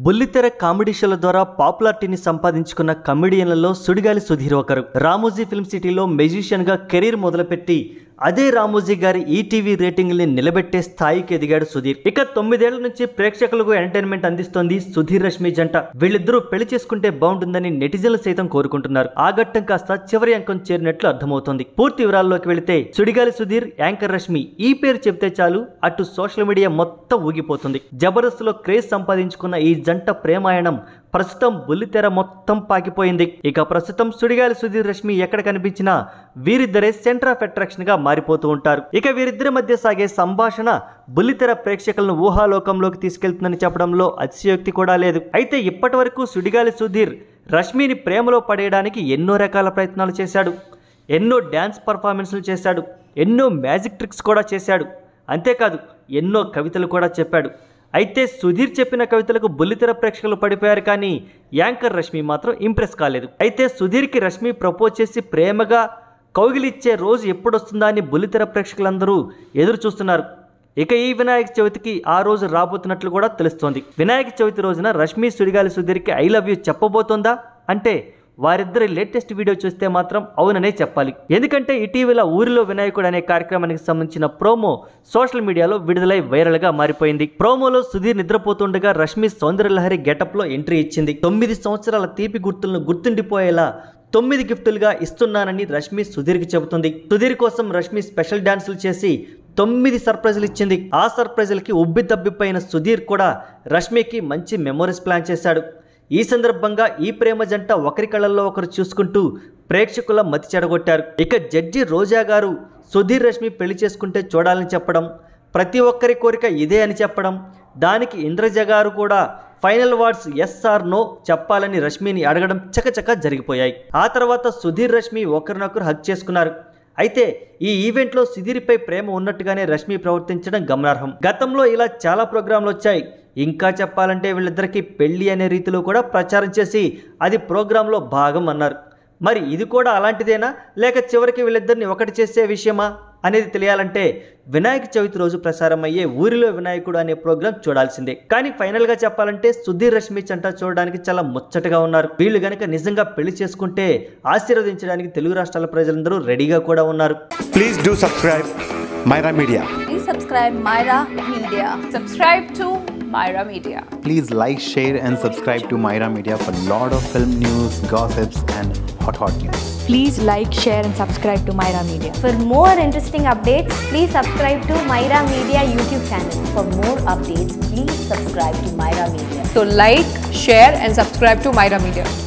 బుల్లితెర కామెడీ షోల ద్వారా పాపులారిటీని సంపాదించుకున్న కమెడియన్లలో సుడిగాలి సుధీర్ ఒకరు రామోజీ ఫిల్మ్ సిటీలో మెజిషియన్ గా కెరీర్ మొదలుపెట్టి అదే రామోజీ గారి ఈటీవీ రేటింగ్ని నిలబెట్టే స్థాయికి ఎదిగాడు సుధీర్ ఇక తొమ్మిదేళ్ల నుంచి ప్రేక్షకులకు ఎంటర్టైన్మెంట్ అందిస్తోంది సుధీర్ రష్మి జంట వీళ్ళిద్దరూ పెళ్లి చేసుకుంటే బాగుంటుందని నెటిజన్లు సైతం కోరుకుంటున్నారు ఆ ఘట్టం కాస్త చివరి అంకం చేరినట్లు అర్థమవుతోంది పూర్తి వివరాల్లోకి వెళితే సుడిగాలి సుధీర్ యాంకర్ రష్మి ఈ పేరు చెప్తే చాలు అటు సోషల్ మీడియా మొత్తం ఊగిపోతుంది జబర్దస్త్ లో క్రేజ్ సంపాదించుకున్న ఈ జంట ప్రేమాయణం ప్రస్తుతం బుల్లితెర మొత్తం పాకిపోయింది ఇక ప్రస్తుతం సుడిగాలి సుధీర్ రష్మి ఎక్కడ కనిపించినా వీరిద్దరే సెంటర్ ఆఫ్ అట్రాక్షన్ గా మారిపోతూ ఉంటారు ఇక వీరిద్దరి మధ్య సాగే సంభాషణ బుల్లితెర ప్రేక్షకులను ఊహాలోకంలోకి తీసుకెళ్తుందని చెప్పడంలో అతిశయోక్తి కూడా లేదు అయితే ఇప్పటి వరకు సుడిగాలి సుధీర్ రష్మిని ప్రేమలో పడేయడానికి ఎన్నో రకాల ప్రయత్నాలు చేశాడు ఎన్నో డ్యాన్స్ పర్ఫార్మెన్స్లు చేశాడు ఎన్నో మ్యాజిక్ ట్రిక్స్ కూడా చేశాడు అంతేకాదు ఎన్నో కవితలు కూడా చెప్పాడు అయితే సుధీర్ చెప్పిన కవితలకు బుల్లితెర ప్రేక్షకులు పడిపోయారు కానీ యాంకర్ రష్మి మాత్రం ఇంప్రెస్ కాలేదు అయితే సుధీర్కి రష్మి ప్రపోజ్ చేసి ప్రేమగా కౌగిలిచ్చే రోజు ఎప్పుడొస్తుందా అని బుల్లితెర ప్రేక్షకులందరూ ఎదురు చూస్తున్నారు ఇక ఈ వినాయక చవితికి ఆ రోజు రాబోతున్నట్లు కూడా తెలుస్తోంది వినాయక చవితి రోజున రష్మి సుడిగాలి సుధీర్కి ఐ లవ్ యూ చెప్పబోతోందా అంటే వారిద్దరి లేటెస్ట్ వీడియో చూస్తే మాత్రం అవుననే చెప్పాలి ఎందుకంటే ఇటీవల ఊరిలో వినాయకుడు అనే కార్యక్రమానికి సంబంధించిన ప్రోమో సోషల్ మీడియాలో విడుదలై వైరల్ గా మారిపోయింది ప్రోమోలో సుధీర్ నిద్రపోతుండగా రష్మి సౌందర్యలహరి గెటప్ లో ఎంట్రీ ఇచ్చింది తొమ్మిది సంవత్సరాల తీపి గుర్తులను గుర్తుండిపోయేలా తొమ్మిది గిఫ్టులుగా ఇస్తున్నానని రష్మి సుధీర్కి చెబుతుంది సుధీర్ కోసం రష్మి స్పెషల్ డాన్సులు చేసి తొమ్మిది సర్ప్రైజులు ఇచ్చింది ఆ సర్ప్రైజులకి ఉబ్బి తబ్బిపోయిన సుధీర్ కూడా రష్మికి మంచి మెమోరీస్ ప్లాన్ చేశాడు ఈ సందర్భంగా ఈ ప్రేమ జంట ఒకరి కళ్ళల్లో ఒకరు చూసుకుంటూ ప్రేక్షకుల మతి చెడగొట్టారు ఇక జడ్జి రోజా గారు సుధీర్ రష్మి పెళ్లి చేసుకుంటే చూడాలని చెప్పడం ప్రతి ఒక్కరి కోరిక ఇదే అని చెప్పడం దానికి ఇంద్రజ గారు కూడా final words yes or no చెప్పాలని రష్మిని అడగడం చకచక జరిగిపోయాయి ఆ తర్వాత సుధీర్ రష్మి ఒకరినొకరు హక్ చేసుకున్నారు అయితే ఈ ఈవెంట్లో సుధీర్పై ప్రేమ ఉన్నట్టుగానే రష్మి ప్రవర్తించడం గమనార్హం గతంలో ఇలా చాలా ప్రోగ్రాంలు వచ్చాయి ఇంకా చెప్పాలంటే వీళ్ళిద్దరికీ పెళ్లి అనే రీతిలో కూడా ప్రచారం చేసి అది ప్రోగ్రాంలో భాగం అన్నారు మరి ఇది కూడా అలాంటిదేనా లేక చివరికి వీళ్ళిద్దరిని ఒకటి చేసే విషయమా అనేది తెలియాలంటే వినాయక చవితి రోజు ప్రసారం అయ్యే ఊరిలో వినాయకుడు అనే ప్రోగ్రాం చూడాల్సిందే కానీ ఫైనల్ గా చెప్పాలంటే సుధీర్ రష్మి చంట చూడడానికి చాలా ముచ్చటగా ఉన్నారు వీళ్ళు గనక నిజంగా పెళ్లి చేసుకుంటే ఆశీర్వదించడానికి తెలుగు రాష్ట్రాల ప్రజలందరూ రెడీగా కూడా ఉన్నారు Please do subscribe Myra Media. Please subscribe Myra Media. Subscribe to Myra Media. Please like, share, and subscribe to Myra Media for lot of film news, gossips, and hot hot news. Please like, share, and subscribe to Myra Media. For more interesting updates, please subscribe to Myra Media YouTube channel. For more updates, please subscribe to Myra Media. So like, share and subscribe to Myra Media.